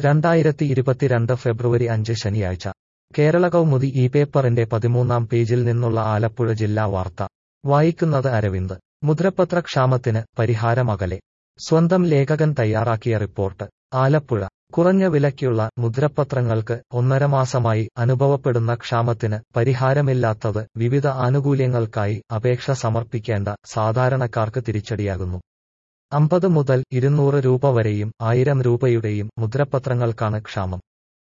രണ്ടായിരത്തി ഇരുപത്തിരണ്ട് ഫെബ്രുവരി അഞ്ച് ശനിയാഴ്ച കേരള കൗമുദി ഈ പേപ്പറിന്റെ പതിമൂന്നാം പേജിൽ നിന്നുള്ള ആലപ്പുഴ ജില്ലാ വാർത്ത വായിക്കുന്നത് അരവിന്ദ് മുദ്രപത്ര ക്ഷാമത്തിന് പരിഹാരമകലെ സ്വന്തം ലേഖകൻ തയ്യാറാക്കിയ റിപ്പോർട്ട് ആലപ്പുഴ കുറഞ്ഞ വിലയ്ക്കുള്ള മുദ്രപത്രങ്ങൾക്ക് ഒന്നര മാസമായി അനുഭവപ്പെടുന്ന ക്ഷാമത്തിന് പരിഹാരമില്ലാത്തത് വിവിധ ആനുകൂല്യങ്ങൾക്കായി അപേക്ഷ സമർപ്പിക്കേണ്ട സാധാരണക്കാർക്ക് തിരിച്ചടിയാകുന്നു അമ്പത് മുതൽ ഇരുന്നൂറ് രൂപ വരെയും ആയിരം രൂപയുടെയും മുദ്രപത്രങ്ങൾക്കാണ് ക്ഷാമം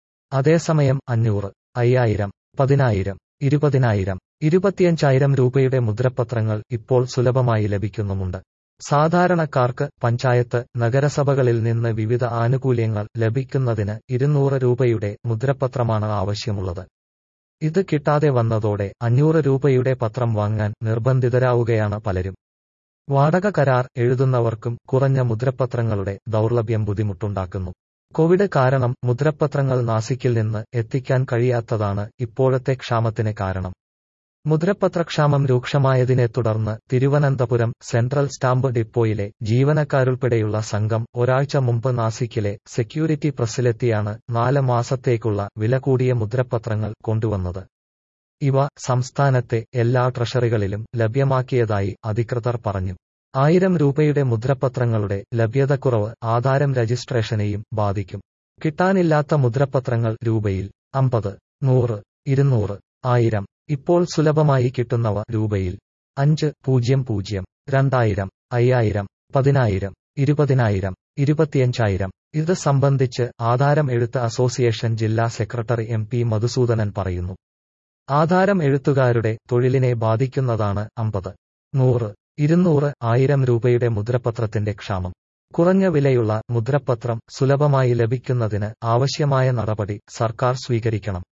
അതേസമയം അഞ്ഞൂറ് അയ്യായിരം പതിനായിരം ഇരുപതിനായിരം ഇരുപത്തിയഞ്ചായിരം രൂപയുടെ മുദ്രപത്രങ്ങൾ ഇപ്പോൾ സുലഭമായി ലഭിക്കുന്നുമുണ്ട് സാധാരണക്കാർക്ക് പഞ്ചായത്ത് നഗരസഭകളിൽ നിന്ന് വിവിധ ആനുകൂല്യങ്ങൾ ലഭിക്കുന്നതിന് ഇരുന്നൂറ് രൂപയുടെ മുദ്രപത്രമാണ് ആവശ്യമുള്ളത് ഇത് കിട്ടാതെ വന്നതോടെ അഞ്ഞൂറ് രൂപയുടെ പത്രം വാങ്ങാൻ നിർബന്ധിതരാവുകയാണ് പലരും വാടക കരാർ എഴുതുന്നവർക്കും കുറഞ്ഞ മുദ്രപത്രങ്ങളുടെ ദൗർലഭ്യം ബുദ്ധിമുട്ടുണ്ടാക്കുന്നു കോവിഡ് കാരണം മുദ്രപത്രങ്ങൾ നാസിക്കിൽ നിന്ന് എത്തിക്കാൻ കഴിയാത്തതാണ് ഇപ്പോഴത്തെ ക്ഷാമത്തിന് കാരണം മുദ്രപത്രക്ഷാമം രൂക്ഷമായതിനെ തുടർന്ന് തിരുവനന്തപുരം സെൻട്രൽ സ്റ്റാമ്പ് ഡിപ്പോയിലെ ജീവനക്കാരുൾപ്പെടെയുള്ള സംഘം ഒരാഴ്ച മുമ്പ് നാസിക്കിലെ സെക്യൂരിറ്റി പ്രസ്സിലെത്തിയാണ് നാല് മാസത്തേക്കുള്ള വില കൂടിയ മുദ്രപത്രങ്ങൾ കൊണ്ടുവന്നത് ഇവ സംസ്ഥാനത്തെ എല്ലാ ട്രഷറികളിലും ലഭ്യമാക്കിയതായി അധികൃതർ പറഞ്ഞു ആയിരം രൂപയുടെ മുദ്രപത്രങ്ങളുടെ ലഭ്യതക്കുറവ് ആധാരം രജിസ്ട്രേഷനെയും ബാധിക്കും കിട്ടാനില്ലാത്ത മുദ്രപത്രങ്ങൾ രൂപയിൽ അമ്പത് നൂറ് ഇരുന്നൂറ് ആയിരം ഇപ്പോൾ സുലഭമായി കിട്ടുന്നവ രൂപയിൽ അഞ്ച് പൂജ്യം പൂജ്യം രണ്ടായിരം അയ്യായിരം പതിനായിരം ഇരുപതിനായിരം ഇരുപത്തിയഞ്ചായിരം ഇത് സംബന്ധിച്ച് ആധാരം എഴുത്ത് അസോസിയേഷൻ ജില്ലാ സെക്രട്ടറി എം പി മധുസൂദനൻ പറയുന്നു ആധാരം എഴുത്തുകാരുടെ തൊഴിലിനെ ബാധിക്കുന്നതാണ് അമ്പത് നൂറ് ഇരുന്നൂറ് ആയിരം രൂപയുടെ മുദ്രപത്രത്തിന്റെ ക്ഷാമം കുറഞ്ഞ വിലയുള്ള മുദ്രപത്രം സുലഭമായി ലഭിക്കുന്നതിന് ആവശ്യമായ നടപടി സർക്കാർ സ്വീകരിക്കണം